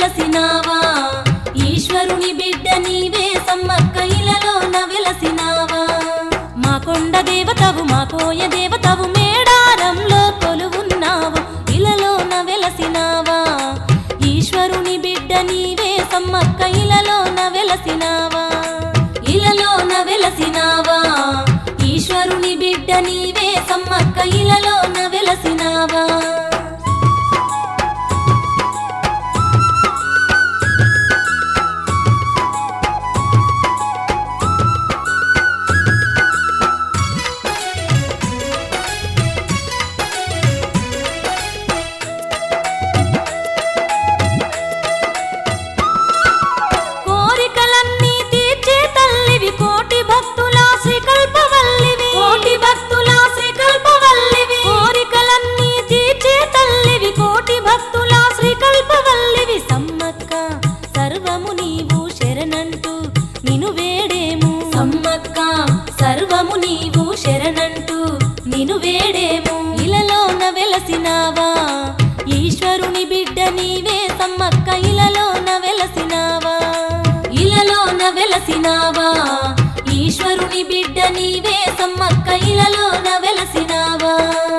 వెలసినావా ఈశ్వరుని బిడ్డ నీవే సమ్మక్క ఇలలోన వెలసినావా మా కొండ దేవతవు మా కోయ దేవతవు మేడారంలో కొలువున్నావు ఇలలోన వెలసినావా ఈశ్వరుని బిడ్డ నీవే సమ్మక్క ఇలలోన వెలసినావా ఇలలోన వెలసినావా ఈశ్వరుని బిడ్డ నీవే సమ్మక్క ఇలలోన వెలసినావా కోరికలన్నీ తీర్చే తల్లివి కోటి భక్తుల శ్రీకల్పవల్లివి కోటి భక్తుల శ్రీకల్పవల్లివి కోరికలన్నీ తీర్చే తల్లివి కోటి భక్తుల శ్రీకల్పవల్లివి సమ్మక్క సర్వము నీవు శరణంటూ నిను వేడేము సమ్మక్క సర్వము నీవు శరణంటూ నిను వేడేము ఇలలోన వెలసినావా ఈశ్వరుని బిడ్డ నీవే సమ్మక్క ఇలలోన వెలసినావా ఇలలోన వెలసినావా ఈశ్వరుని బిడ్డ నీవే సమ్మక్క ఇలలోన వెలసినావా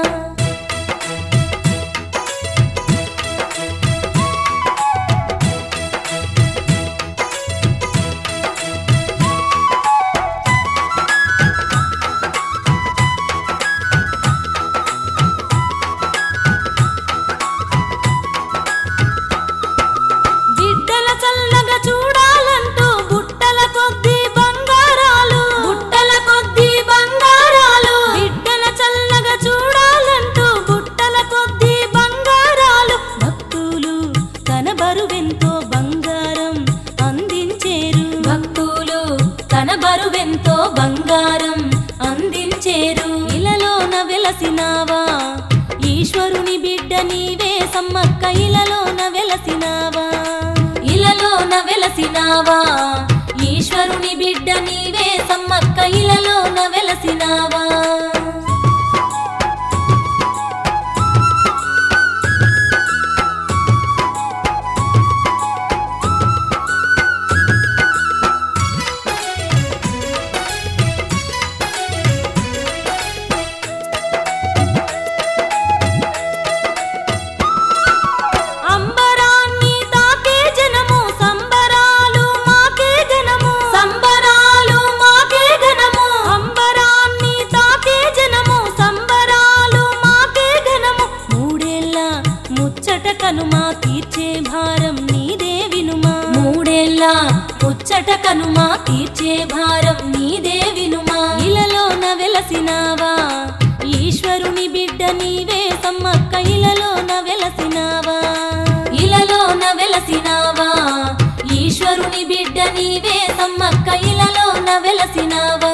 బిడ్డల చల్లగా చూడాలంటూ బుట్టల కొద్ది బంగారాలు బుట్టల కొద్ది బంగారాలు బిడ్డల చల్లగా చూడాలంటూ బుట్టల కొద్ది బంగారాలు భక్తులు తన బరువెంతో బంగారం అందించేరు భక్తులు తన బరువెంతో బంగారం అందించేరు ఇలలోన వెలసినావా ఈశ్వరుని బిడ్డ నీవే సమ్మక్క ఇలలోన వెలసినావా ఇలలోన వెలసినావా ఈశ్వరుని బిడ్డ నీవే సమ్మక్క ఇలలోన వెలసినావా అంబరాన్ని తాకే జనము సంబరాలు మాకే ఘనము సంబరాలు మాకే ఘనము అంబరాన్ని తాకే జనము సంబరాలు మాకే ఘనము మూడేళ్ళ ముచ్చట కనుమా తీర్చే భారం నీదే వినుమా మూడేళ్ళ ముచ్చట కనుమా తీర్చే భారం నీదే వినుమా ఇలలోన వెలసినావా ఈశ్వరుని బిడ్డ నీవే సమ్మక్క ఇలలోన వెలసినావా ఇలలోన వెలసినావా ఈశ్వరుని బిడ్డ నీవే సమ్మక్క ఇలలోన వెలసినావా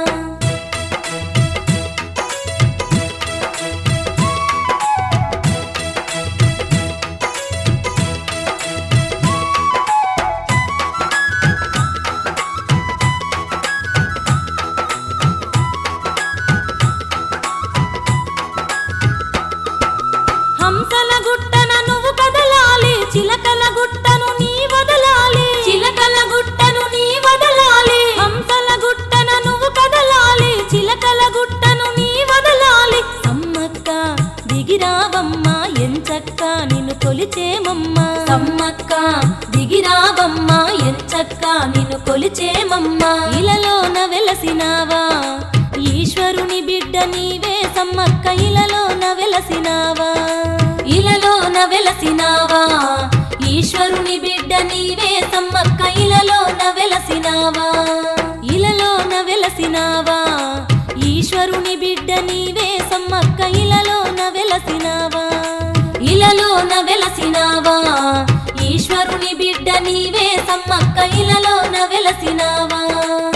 హంసల గుట్టన నువ్వు కదలాలి చిలకల గుట్టను నీ వదలాలి చిలకల గుట్టను నీ వదలాలి హంసల గుట్టన నువ్వు కదలాలి చిలకల గుట్టను నీ వదలాలి సమ్మక్క దిగిరావమ్మ ఎంచక్క నిన్ను కొలిచేమమ్మ సమ్మక్క దిగిరావమ్మ ఎంచక్క నిన్ను కొలిచేమమ్మ ఇలలోన వెలసినావా ఈశ్వరుని బిడ్డ నీవే సమ్మక్క ఇలలోన వెలసినావా ఇలలోన వెలసినావా ఈశ్వరుని బిడ్డ నీవే సమ్మక్క ఇలలోన వెలసినావా ఇలలోన వెలసినావా ఈశ్వరుని బిడ్డ నీవే సమ్మక్క ఇలలోన వెలసినావా ఇలలోన వెలసినావా ఈశ్వరుని బిడ్డ నీవే సమ్మక్క ఇలలోన వెలసినావా